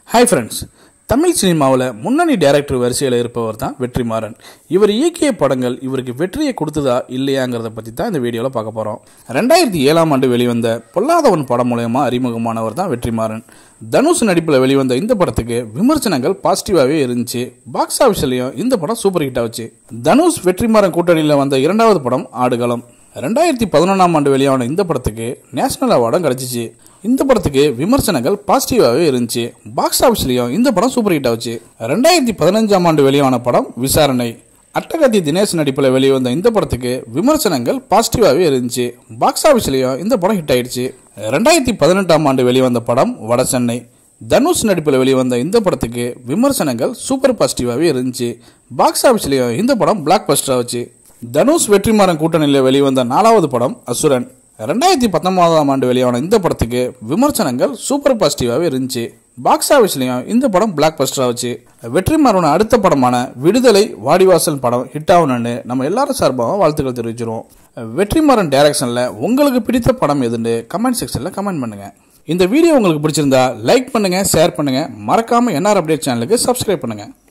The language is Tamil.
ஹாய் ஃப்ரெண்ட்ஸ் தமிழ் சினிமாவில் முன்னணி டைரக்டர் வரிசையில் இருப்பவர் தான் வெற்றிமாறன் இவர் இயக்கிய படங்கள் இவருக்கு வெற்றியை கொடுத்ததா இல்லையாங்கிறத பற்றி தான் இந்த வீடியோவில் பார்க்க போகிறோம் ரெண்டாயிரத்தி ஏழாம் ஆண்டு வெளிவந்த பொல்லாதவன் படம் மூலயமா அறிமுகமானவர் தான் வெற்றிமாறன் தனுஷ் நடிப்பில் வெளிவந்த இந்த படத்துக்கு விமர்சனங்கள் பாசிட்டிவாகவே இருந்துச்சு பாக்ஸ் ஆஃபீஸ்லையும் இந்த படம் சூப்பர் ஹிட் ஆச்சு தனுஷ் வெற்றிமாறன் கூட்டணியில் வந்த இரண்டாவது படம் ஆடுகளம் ரெண்டாயிரத்தி பதினொன்றாம் ஆண்டு வெளியான இந்த படத்துக்கு நேஷனல் அவார்டும் கிடைச்சிச்சு இந்த படத்துக்கு விமர்சனங்கள் பாசிட்டிவாகவே இருந்துச்சு பாக்ஸ் ஆஃபீஸ்லையும் இந்த படம் சூப்பர் ஹிட் ஆச்சு ரெண்டாயிரத்தி பதினஞ்சாம் ஆண்டு வெளியான படம் விசாரணை அட்டகத்தி தினேஷ் நடிப்பில் வெளிவந்த இந்த படத்துக்கு விமர்சனங்கள் பாசிட்டிவாகவே இருந்துச்சு பாக்ஸ் ஆஃபீஸ்லையும் இந்த படம் ஹிட் ஆயிடுச்சு ரெண்டாயிரத்தி பதினெட்டாம் ஆண்டு வெளிவந்த படம் வடசென்னை தனுஷ் நடிப்பில் வெளிவந்த இந்த படத்துக்கு விமர்சனங்கள் சூப்பர் பாசிட்டிவாகவே இருந்துச்சு பாக்ஸ் ஆஃபீஸ்லையும் இந்த படம் பிளாக் பஸ்டர் ஆச்சு தனுஷ் வெற்றிமாறன் கூட்டணியில் வெளிவந்த நாலாவது படம் அசுரன் ரெண்டாயிரத்தி பத்தொன்பதாம் ஆண்டு வெளியான இந்த படத்துக்கு விமர்சனங்கள் சூப்பர் பாசிட்டிவாகவே இருந்துச்சு பாக்ஸ் ஆஃபீஸ்லையும் இந்த படம் பிளாக் பஸ்டர் ஆச்சு வெற்றிமாறனோட அடுத்த படமான விடுதலை வாடிவாசல் படம் ஹிட் ஆகணும்னு நம்ம எல்லாரும் சார்பாகவும் வாழ்த்துக்கள் தெரிவிச்சிருவோம் வெற்றிமாறன் டைரக்ஷனில் உங்களுக்கு பிடித்த படம் எதுன்னு கமெண்ட் செக்ஷனில் கமெண்ட் பண்ணுங்க இந்த வீடியோ உங்களுக்கு பிடிச்சிருந்தா லைக் பண்ணுங்க ஷேர் பண்ணுங்க மறக்காம என்ஆர் அப்டேட் சேனலுக்கு சப்ஸ்கிரைப் பண்ணுங்க